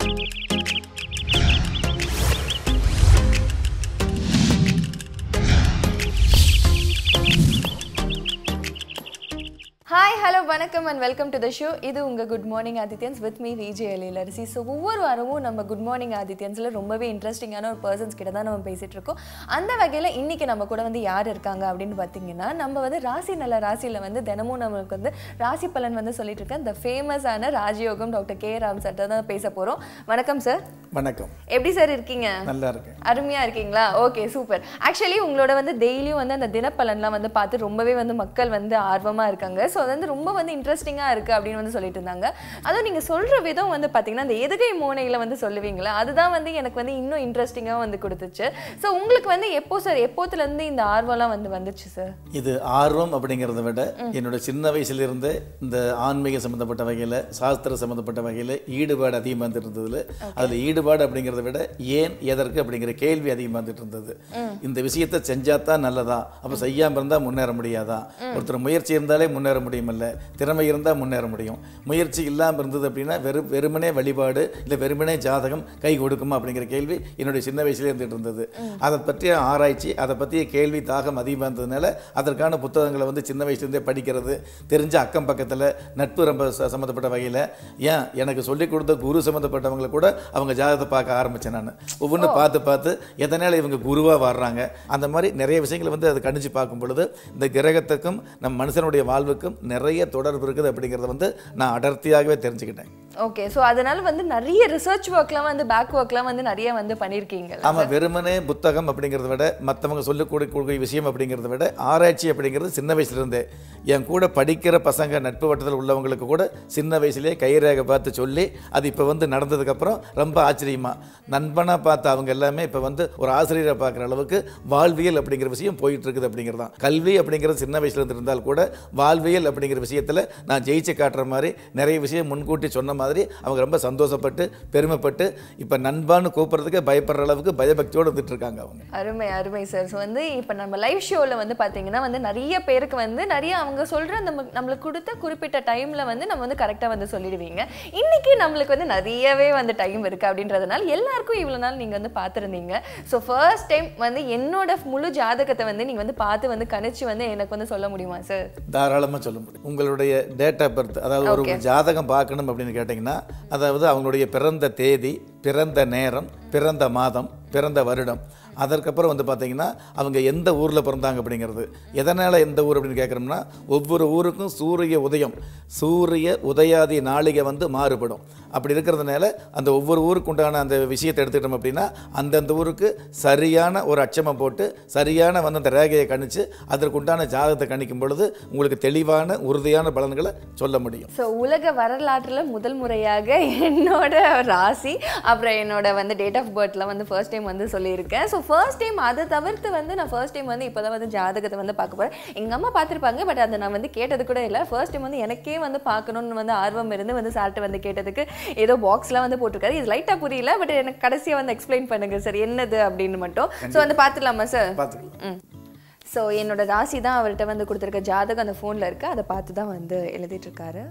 Hi hello வணக்கம் and welcome to the show இது உங்கள் குட் மார்னிங் ஆதித்யன்ஸ் with me Vijay Ezhilarasi so ஒவ்வொரு வாரமும் நம்ம குட் மார்னிங் ஆதித்யன்ஸில் ரொம்பவே இன்ட்ரெஸ்டிங்கான ஒரு பர்சன்ஸ் கிட்ட தான் நம்ம பேசிகிட்டு இருக்கோம் அந்த வகையில் இன்றைக்கி நம்ம கூட வந்து யார் இருக்காங்க அப்படின்னு பார்த்தீங்கன்னா நம்ம வந்து ராசி நல்ல ராசியில் வந்து தினமும் நம்மளுக்கு வந்து ராசி பலன் வந்து சொல்லிட்டு இருக்கேன் இந்த ஃபேமஸான ராஜயோகம் டாக்டர் கே ராம் சார் தான் பேச போகிறோம் வணக்கம் சார் வணக்கம் எப்படி சார் இருக்கீங்க நல்லா இருக்கேன் அருமையா இருக்கீங்களா ஓகே சூப்பர் ஆக்சுவலி உங்களோட வந்து டெய்லியும் வந்து அந்த தினப்பலன்லாம் வந்து பார்த்து ரொம்பவே வந்து மக்கள் வந்து ஆர்வமா இருக்காங்க ஸோ அது வந்து ரொம்ப வந்து இன்ட்ரெஸ்டிங்கா இருக்கு அப்படின்னு வந்து சொல்லிட்டு இருந்தாங்க அதுவும் நீங்க சொல்ற விதம் வந்து பாத்தீங்கன்னா அந்த எதுகை மோனையில வந்து சொல்லுவீங்களா அதுதான் வந்து எனக்கு வந்து இன்னும் இன்ட்ரெஸ்டிங்கா வந்து கொடுத்துச்சு ஸோ உங்களுக்கு வந்து எப்போ சார் எப்போத்துல இருந்து இந்த ஆர்வம்லாம் வந்து வந்துச்சு சார் இது ஆர்வம் அப்படிங்கிறத விட என்னோட சின்ன வயசுலேருந்து இந்த ஆன்மீக சம்மந்தப்பட்ட வகையில் சாஸ்திர சம்மந்தப்பட்ட வகையில் ஈடுபாடு அதிகமாக வந்துட்டு இருந்ததுல அதில் ஈடுபாடு அப்படிங்கிறத விட ஏன் எதற்கு அப்படிங்கிற கேள்வி அதிகமாக வந்துட்டு இருந்தது இந்த விஷயத்தை செஞ்சா தான் நல்லதா அப்போ செய்யாமல் இருந்தால் முன்னேற முடியாதா ஒருத்தர் முயற்சி இருந்தாலே முன்னேற முடியுமில்ல திறமை இருந்தால் முன்னேற முடியும் முயற்சி இல்லாமல் இருந்தது அப்படின்னா வெறும் வெறுமனே வழிபாடு இல்லை வெறுமனே ஜாதகம் கை கொடுக்குமா அப்படிங்கிற கேள்வி என்னுடைய சின்ன வயசுல இருந்துட்டு இருந்தது அதை பற்றிய ஆராய்ச்சி அதை பற்றிய கேள்வி தாகம் அதிகமாக இருந்ததுனால அதற்கான புத்தகங்களை வந்து சின்ன வயசுலேருந்தே படிக்கிறது தெரிஞ்ச அக்கம் பக்கத்தில் நட்பு ரொம்ப ச- சம்மந்தப்பட்ட வகையில் ஏன் எனக்கு சொல்லிக் கொடுத்த குரு சம்மந்தப்பட்டவங்களை கூட அவங்க ஜாதகத்தை பார்க்க ஆரம்பித்தேன் நான் ஒவ்வொன்றும் பார்த்து பார்த்து எதனால் இவங்க குருவாக வர்றாங்க அந்த மாதிரி நிறைய விஷயங்களை வந்து அதை கணிச்சு பார்க்கும் பொழுது இந்த கிரகத்துக்கும் நம் மனுஷனுடைய வாழ்வுக்கும் நிறைய தொடர்பு இருக்குது அப்படிங்கிறத வந்து நான் அடர்த்தியாகவே தெரிஞ்சுக்கிட்டேன் ஓகே ஸோ அதனால வந்து நிறைய ரிசர்ச் ஒர்க்லாம் வந்து பேக் ஒர்க்லாம் வந்து நிறைய வந்து பண்ணியிருக்கீங்க ஆமாம் வெறுமனே புத்தகம் அப்படிங்கிறத விட மற்றவங்க சொல்லிக் கொடுக்கக்கூடிய விஷயம் அப்படிங்கிறத விட ஆராய்ச்சி அப்படிங்கிறது சின்ன வயசுலேருந்தே என் கூட படிக்கிற பசங்க நட்பு வட்டத்தில் உள்ளவங்களுக்கு கூட சின்ன வயசுலேயே கைரேகை பார்த்து சொல்லி அது இப்போ வந்து நடந்ததுக்கப்புறம் ரொம்ப ஆச்சரியமா நண்பனாக பார்த்த அவங்க எல்லாமே இப்போ வந்து ஒரு ஆசிரியரை பார்க்குற அளவுக்கு வாழ்வியல் அப்படிங்கிற விஷயம் போயிட்டு இருக்குது அப்படிங்கிறது தான் கல்வி அப்படிங்கிறது சின்ன வயசுலேருந்து இருந்தால் கூட வாழ்வியல் அப்படிங்கிற விஷயத்தில் நான் ஜெயிச்சு காட்டுற மாதிரி நிறைய விஷயம் முன்கூட்டி சொன்ன மாதிரி அவங்க ரொம்ப சந்தோஷப்பட்டு பெருமைப்பட்டு இப்போ நண்பான்னு கூப்பிட்றதுக்கு பயப்படுற அளவுக்கு பயபக்தியோடு வந்துட்டு இருக்காங்க அவங்க அருமை அருமை சார் ஸோ வந்து இப்போ நம்ம லைவ் ஷோவில் வந்து பார்த்தீங்கன்னா வந்து நிறைய பேருக்கு வந்து நிறைய அவங்க சொல்கிற நம்ம நம்மளுக்கு கொடுத்த குறிப்பிட்ட டைமில் வந்து நம்ம வந்து கரெக்டாக வந்து சொல்லிடுவீங்க இன்னைக்கு நம்மளுக்கு வந்து நிறையவே வந்து டைம் இருக்குது அப்படின்றதுனால எல்லாருக்கும் இவ்வளோ நாள் நீங்கள் வந்து பார்த்துருந்தீங்க ஸோ ஃபர்ஸ்ட் டைம் வந்து என்னோட முழு ஜாதகத்தை வந்து நீங்கள் வந்து பார்த்து வந்து கணிச்சு வந்து எனக்கு வந்து சொல்ல முடியுமா சார் தாராளமாக சொல்ல முடியும் உங்களுடைய டேட் ஆஃப் பர்த் அதாவது ஒரு Okay. ஜாதகம் பார்க்கணும் அப்படின்னு கேட்டிங்கன்னா அதாவது அவங்களுடைய பிறந்த தேதி பிறந்த நேரம் பிறந்த மாதம் பிறந்த வருடம் அதற்கப்புறம் வந்து பார்த்தீங்கன்னா அவங்க எந்த ஊரில் பிறந்தாங்க அப்படிங்கிறது எதனால் எந்த ஊர் அப்படின்னு கேட்குறோம்னா ஒவ்வொரு ஊருக்கும் சூரிய உதயம் சூரிய உதயாதி நாளிகை வந்து மாறுபடும் அப்படி இருக்கிறதுனால அந்த ஒவ்வொரு ஊருக்கு உண்டான அந்த விஷயத்தை எடுத்துக்கிட்டோம் அப்படின்னா அந்தந்த ஊருக்கு சரியான ஒரு அச்சமம் போட்டு சரியான வந்து அந்த ரேகையை கணிச்சு அதற்கு உண்டான ஜாதகத்தை கணிக்கும் பொழுது உங்களுக்கு தெளிவான உறுதியான பலன்களை சொல்ல முடியும் ஸோ உலக வரலாற்றில் முதல் முறையாக என்னோட ராசி அப்புறம் என்னோட வந்து டேட் ஆஃப் பர்த்ல வந்து ஃபர்ஸ்ட் டைம் வந்து சொல்லியிருக்கேன் ஸோ ஃபர்ஸ்ட் டைம் அதை தவிர்த்து வந்து நான் ஃபர்ஸ்ட் டைம் வந்து இப்போ தான் வந்து ஜாதகத்தை வந்து பார்க்க போகிறேன் எங்கள் அம்மா பார்த்துருப்பாங்க பட் அதை நான் வந்து கேட்டது கூட இல்லை ஃபர்ஸ்ட் டைம் வந்து எனக்கே வந்து பார்க்கணும்னு வந்து ஆர்வம் இருந்து வந்து சார்ட்டு வந்து கேட்டதுக்கு ஏதோ பாக்ஸ்லாம் வந்து போட்டிருக்காரு இது லைட்டாக புரியல பட் எனக்கு கடைசியாக வந்து எக்ஸ்பிளைன் பண்ணுங்க சார் என்னது அப்படின்னு மட்டும் ஸோ வந்து பார்த்துடலாமா சார் பார்த்துக்கலாம் ம் ஸோ என்னோட ராசி தான் அவர்கிட்ட வந்து கொடுத்துருக்க ஜாதகம் அந்த ஃபோனில் இருக்கு அதை பார்த்து தான் வந்து எழுதிட்டு இருக்காரு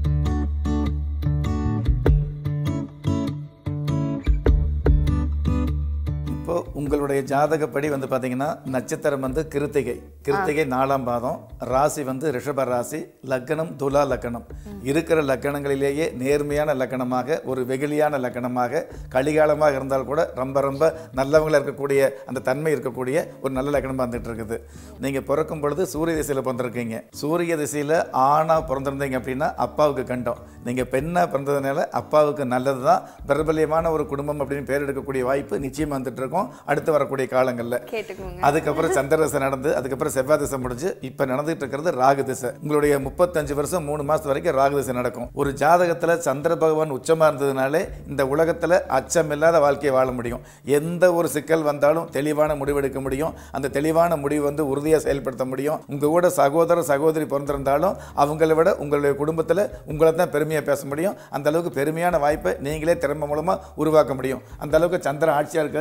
இப்போ உங்களுடைய ஜாதகப்படி வந்து பார்த்தீங்கன்னா நட்சத்திரம் வந்து கிருத்திகை கிருத்திகை நாலாம் பாதம் ராசி வந்து ரிஷப ராசி லக்னம் துலா லக்னம் இருக்கிற லக்கணங்களிலேயே நேர்மையான லக்கணமாக ஒரு வெகுளியான லக்கணமாக கலிகாலமாக இருந்தால் கூட ரொம்ப ரொம்ப நல்லவங்களா இருக்கக்கூடிய அந்த தன்மை இருக்கக்கூடிய ஒரு நல்ல லக்கணமாக வந்துட்டு இருக்குது நீங்கள் பிறக்கும் பொழுது சூரிய திசையில் பிறந்திருக்கீங்க சூரிய திசையில் ஆணாக பிறந்திருந்தீங்க அப்படின்னா அப்பாவுக்கு கண்டம் நீங்கள் பெண்ணாக பிறந்ததுனால அப்பாவுக்கு நல்லது தான் பிரபல்யமான ஒரு குடும்பம் அப்படின்னு பேர் எடுக்கக்கூடிய வாய்ப்பு நிச்சயமாக வந்துட்டு இருக்கும் அடுத்து வரக்கூடிய காலங்களில் கேட்டுக்கோங்க அதுக்கப்புறம் சந்திர திசை நடந்து அதுக்கப்புறம் செவ்வாய் திசை முடிஞ்சு இப்போ நடந்துட்டு இருக்கிறது ராகு திசை உங்களுடைய முப்பத்தஞ்சு வருஷம் மூணு மாசம் வரைக்கும் ராகு திசை நடக்கும் ஒரு ஜாதகத்துல சந்திர பகவான் உச்சமா இருந்ததுனாலே இந்த உலகத்துல அச்சம் இல்லாத வாழ்க்கையை வாழ முடியும் எந்த ஒரு சிக்கல் வந்தாலும் தெளிவான முடிவெடுக்க முடியும் அந்த தெளிவான முடிவு வந்து உறுதியாக செயல்படுத்த முடியும் உங்க கூட சகோதர சகோதரி பிறந்திருந்தாலும் அவங்கள விட உங்களுடைய குடும்பத்துல உங்களை தான் பெருமையா பேச முடியும் அந்த அளவுக்கு பெருமையான வாய்ப்பை நீங்களே திறமை மூலமா உருவாக்க முடியும் அந்த அளவுக்கு சந்திரன் ஆட்சியா இருக்காரு டிக் பண்ணியிருக்காரு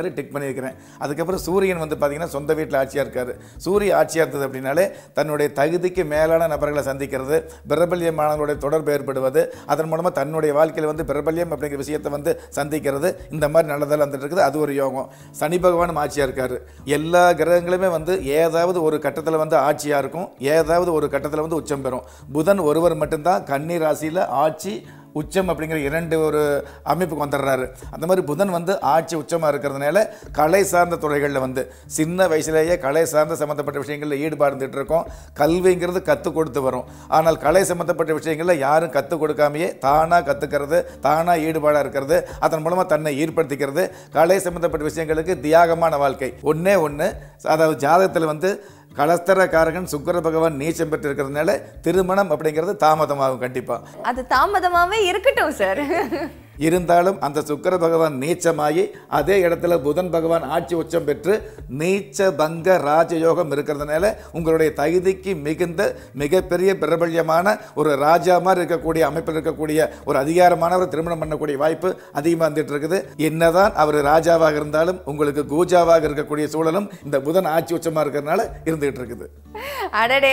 பண்ணியிருக்கிறேன் அதுக்கப்புறம் சூரியன் வந்து பார்த்தீங்கன்னா சொந்த வீட்டில் ஆட்சியாக இருக்காரு சூரிய ஆட்சியாக இருந்தது அப்படின்னாலே தன்னுடைய தகுதிக்கு மேலான நபர்களை சந்திக்கிறது பிரபல்யமானவர்களுடைய தொடர்பு ஏற்படுவது அதன் மூலமாக தன்னுடைய வாழ்க்கையில் வந்து பிரபல்யம் அப்படிங்கிற விஷயத்தை வந்து சந்திக்கிறது இந்த மாதிரி நல்லதெல்லாம் வந்துட்டு இருக்குது அது ஒரு யோகம் சனி பகவானும் ஆட்சியாக இருக்காரு எல்லா கிரகங்களுமே வந்து ஏதாவது ஒரு கட்டத்தில் வந்து ஆட்சியாக இருக்கும் ஏதாவது ஒரு கட்டத்தில் வந்து உச்சம் பெறும் புதன் ஒருவர் மட்டும்தான் கன்னி ராசியில் ஆட்சி உச்சம் அப்படிங்கிற இரண்டு ஒரு அமைப்புக்கு வந்துடுறாரு அந்த மாதிரி புதன் வந்து ஆட்சி உச்சமாக இருக்கிறதுனால கலை சார்ந்த துறைகளில் வந்து சின்ன வயசுலேயே கலை சார்ந்த சம்மந்தப்பட்ட விஷயங்களில் ஈடுபாடு இருந்துட்டு இருக்கோம் கல்விங்கிறது கற்றுக் கொடுத்து வரும் ஆனால் கலை சம்மந்தப்பட்ட விஷயங்களில் யாரும் கற்றுக் கொடுக்காமையே தானாக கற்றுக்கிறது தானாக ஈடுபாடாக இருக்கிறது அதன் மூலமாக தன்னை ஈடுபடுத்திக்கிறது கலை சம்மந்தப்பட்ட விஷயங்களுக்கு தியாகமான வாழ்க்கை ஒன்றே ஒன்று அதாவது ஜாதகத்தில் வந்து கலஸ்தரக்காரகன் சுக்கிர பகவான் நீச்சம் பெற்று இருக்கிறதுனால திருமணம் அப்படிங்கிறது தாமதமாகும் கண்டிப்பாக அது தாமதமாவே இருக்கட்டும் சார் இருந்தாலும் அந்த சுக்கிர பகவான் நீச்சமாகி அதே இடத்துல புதன் பகவான் ஆட்சி உச்சம் பெற்று நீச்ச பங்க ராஜயோகம் இருக்கிறதுனால உங்களுடைய தகுதிக்கு மிகுந்த மிகப்பெரிய பிரபல்யமான ஒரு ராஜா மாதிரி இருக்கக்கூடிய அமைப்பில் இருக்கக்கூடிய ஒரு அதிகாரமான ஒரு திருமணம் பண்ணக்கூடிய வாய்ப்பு அதிகமாக வந்துட்டு இருக்குது என்னதான் அவர் ராஜாவாக இருந்தாலும் உங்களுக்கு கூஜாவாக இருக்கக்கூடிய சூழலும் இந்த புதன் ஆட்சி உச்சமாக இருக்கிறதுனால இருந்துகிட்டு இருக்குது அடடே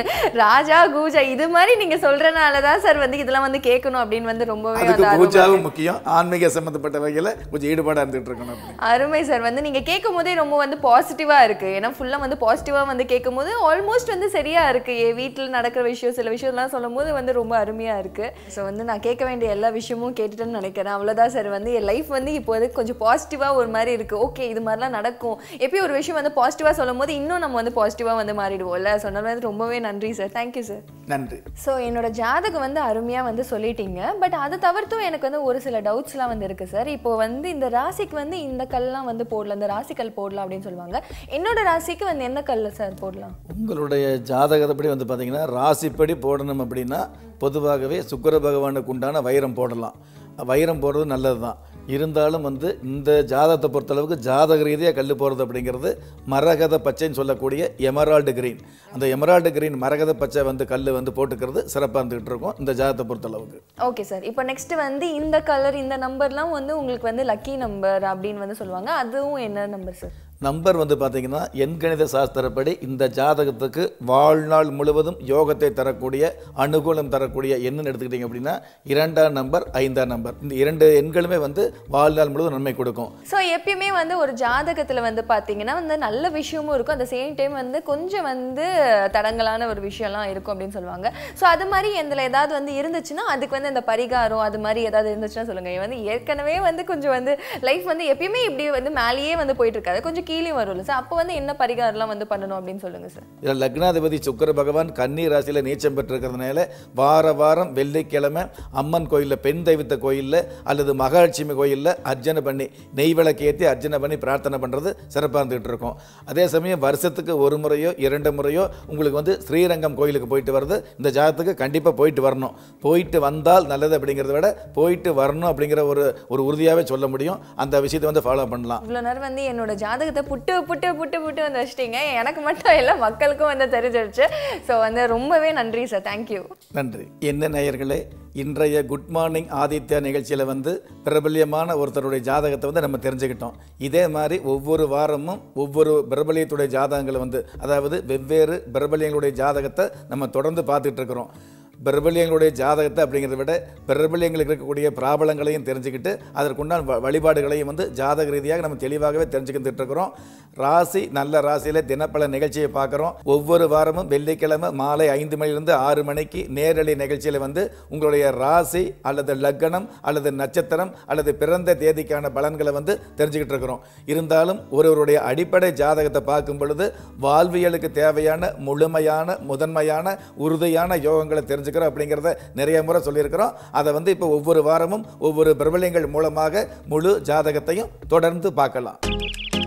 ராஜா கூஜா இது மாதிரி நீங்க சொல்றனால தான் சார் வந்து இதெல்லாம் வந்து கேட்கணும் அப்படின்னு வந்து ரொம்பவே அதுக்கு வந்து ஆர்வமா கூஜாவும் முக்கியம் ஆன்மீக சம்பந்தப்பட்ட வகையில் கொஞ்சம் ஈடுபாடாக இருந்துகிட்டு இருக்கணும் அப்படி. அருமை சார் வந்து நீங்க கேட்கும் போதே ரொம்ப வந்து பாசிட்டிவா இருக்கு ஏன்னா ஃபுல்லா வந்து பாசிட்டிவா வந்து கேட்கும் போது ஆல்மோஸ்ட் வந்து சரியா இருக்கு என் வீட்டில் நடக்கிற விஷயம் சில விஷயம்லாம் சொல்லும் போது வந்து ரொம்ப அருமையா இருக்கு ஸோ வந்து நான் கேட்க வேண்டிய எல்லா விஷயமும் கேட்டுட்டேன்னு நினைக்கிறேன் அவ்வளவுதான் சார் வந்து என் லைஃப் வந்து இப்போது கொஞ்சம் பாசிட்டிவா ஒரு மாதிரி இருக்கு ஓகே இது மாதிரிலாம் நடக்கும் எப்பயும் ஒரு விஷயம் வந்து பாசிட்டிவா சொல்லும் போது இன்னும் நம்ம வந்து பாசிட்டிவா வந்து மாறிடுவோம்ல சொன்னது வந்து ரொம்பவே நன்றி சார் தேங்க்யூ சார் நன்றி ஸோ என்னோட ஜாதகம் வந்து அருமையாக வந்து சொல்லிட்டீங்க பட் அதை தவிர்த்தும் எனக்கு வந்து ஒரு சில டவுட்ஸ்லாம் வந்து இருக்குது சார் இப்போ வந்து இந்த ராசிக்கு வந்து இந்த கல்லாம் வந்து போடலாம் இந்த ராசிக்கல் போடலாம் அப்படின்னு சொல்லுவாங்க என்னோட ராசிக்கு வந்து என்ன கல் சார் போடலாம் உங்களுடைய ஜாதகத்தைப்படி வந்து பார்த்தீங்கன்னா ராசிப்படி போடணும் அப்படின்னா பொதுவாகவே சுக்கிர பகவானுக்கு உண்டான வைரம் போடலாம் வைரம் போடுறது நல்லது தான் இருந்தாலும் வந்து இந்த ஜாதகத்தை பொறுத்தளவுக்கு ஜாதக ரீதியாக கல் போடுறது அப்படிங்கிறது மரகத பச்சைன்னு சொல்லக்கூடிய எமரால்டு கிரீன் அந்த எமரால்டு கிரீன் மரகத பச்சை வந்து கல் வந்து போட்டுக்கிறது சிறப்பாக இருந்துகிட்டு இருக்கும் இந்த ஜாதகத்தை பொறுத்தளவுக்கு ஓகே சார் இப்போ நெக்ஸ்ட் வந்து இந்த கலர் இந்த நம்பர்லாம் வந்து உங்களுக்கு வந்து லக்கி நம்பர் அப்படின்னு வந்து சொல்லுவாங்க அதுவும் என்ன நம்பர் சார் நம்பர் வந்து பார்த்தீங்கன்னா எண்கணித சாஸ்திரப்படி இந்த ஜாதகத்துக்கு வாழ்நாள் முழுவதும் யோகத்தை தரக்கூடிய அனுகூலம் தரக்கூடிய எண்ணுன்னு எடுத்துக்கிட்டிங்க அப்படின்னா இரண்டாம் நம்பர் ஐந்தாம் நம்பர் இந்த இரண்டு எண்களுமே வந்து வாழ்நாள் முழுவதும் நன்மை கொடுக்கும் ஸோ எப்பயுமே வந்து ஒரு ஜாதகத்தில் வந்து பார்த்தீங்கன்னா வந்து நல்ல விஷயமும் இருக்கும் அந்த சேம் டைம் வந்து கொஞ்சம் வந்து தடங்கலான ஒரு விஷயம்லாம் இருக்கும் அப்படின்னு சொல்லுவாங்க ஸோ அது மாதிரி இதில் ஏதாவது வந்து இருந்துச்சுன்னா அதுக்கு வந்து இந்த பரிகாரம் அது மாதிரி ஏதாவது இருந்துச்சுன்னா சொல்லுங்கள் வந்து ஏற்கனவே வந்து கொஞ்சம் வந்து லைஃப் வந்து எப்பயுமே இப்படி வந்து மேலேயே வந்து போயிட்டு இருக்காது கொஞ்சம் கீழே வரும்ல சார் அப்போ வந்து என்ன பரிகாரம்லாம் வந்து பண்ணணும் அப்படின்னு சொல்லுங்கள் சார் இதில் லக்னாதிபதி சுக்கிர பகவான் கன்னி ராசியில் நீச்சம் பெற்றிருக்கிறதுனால வார வாரம் வெள்ளிக்கிழமை அம்மன் கோயிலில் பெண் தெய்வத்த கோயிலில் அல்லது மகாலட்சுமி கோயிலில் அர்ச்சனை பண்ணி நெய் விளக்கு ஏற்றி அர்ச்சனை பண்ணி பிரார்த்தனை பண்ணுறது சிறப்பாக இருந்துகிட்டு இருக்கும் அதே சமயம் வருஷத்துக்கு ஒரு முறையோ இரண்டு முறையோ உங்களுக்கு வந்து ஸ்ரீரங்கம் கோயிலுக்கு போயிட்டு வருது இந்த ஜாதகத்துக்கு கண்டிப்பாக போயிட்டு வரணும் போயிட்டு வந்தால் நல்லது அப்படிங்கிறத விட போயிட்டு வரணும் அப்படிங்கிற ஒரு ஒரு உறுதியாகவே சொல்ல முடியும் அந்த விஷயத்தை வந்து ஃபாலோ பண்ணலாம் இவ்வளோ நேரம் வந்து என்னோட ஜாதகத்தை புட்டு புட்டு புட்டு புட்டு வந்து வச்சிட்டீங்க எனக்கு மட்டும் இல்லை மக்களுக்கும் வந்து தெரிஞ்சிருச்சு ஸோ வந்து ரொம்பவே நன்றி சார் தேங்க்யூ நன்றி என்ன நேயர்களே இன்றைய குட் மார்னிங் ஆதித்யா நிகழ்ச்சியில் வந்து பிரபல்யமான ஒருத்தருடைய ஜாதகத்தை வந்து நம்ம தெரிஞ்சுக்கிட்டோம் இதே மாதிரி ஒவ்வொரு வாரமும் ஒவ்வொரு பிரபல்யத்துடைய ஜாதகங்களை வந்து அதாவது வெவ்வேறு பிரபல்யங்களுடைய ஜாதகத்தை நம்ம தொடர்ந்து பார்த்துட்டு இருக்கிறோம் பிரபல்யங்களுடைய ஜாதகத்தை அப்படிங்கிறத விட பிரபல்யங்களுக்கு இருக்கக்கூடிய பிராபலங்களையும் தெரிஞ்சுக்கிட்டு அதற்குண்டான வ- வழிபாடுகளையும் வந்து ஜாதக ரீதியாக நம்ம தெளிவாகவே தெரிஞ்சுக்கிட்டு இருக்கிறோம் ராசி நல்ல ராசியில் தினப்பல நிகழ்ச்சியை பார்க்குறோம் ஒவ்வொரு வாரமும் வெள்ளிக்கிழமை மாலை ஐந்து மணிலிருந்து ஆறு மணிக்கு நேரலை நிகழ்ச்சியில் வந்து உங்களுடைய ராசி அல்லது லக்னம் அல்லது நட்சத்திரம் அல்லது பிறந்த தேதிக்கான பலன்களை வந்து தெரிஞ்சுக்கிட்டு இருக்கிறோம் இருந்தாலும் ஒருவருடைய அடிப்படை ஜாதகத்தை பார்க்கும் பொழுது வாழ்வியலுக்கு தேவையான முழுமையான முதன்மையான உறுதியான யோகங்களை தெரிஞ்சுக்கிறோம் அப்படிங்கிறத நிறைய முறை சொல்லியிருக்கிறோம் அதை வந்து இப்போ ஒவ்வொரு வாரமும் ஒவ்வொரு பிரபலங்கள் மூலமாக முழு ஜாதகத்தையும் தொடர்ந்து பார்க்கலாம்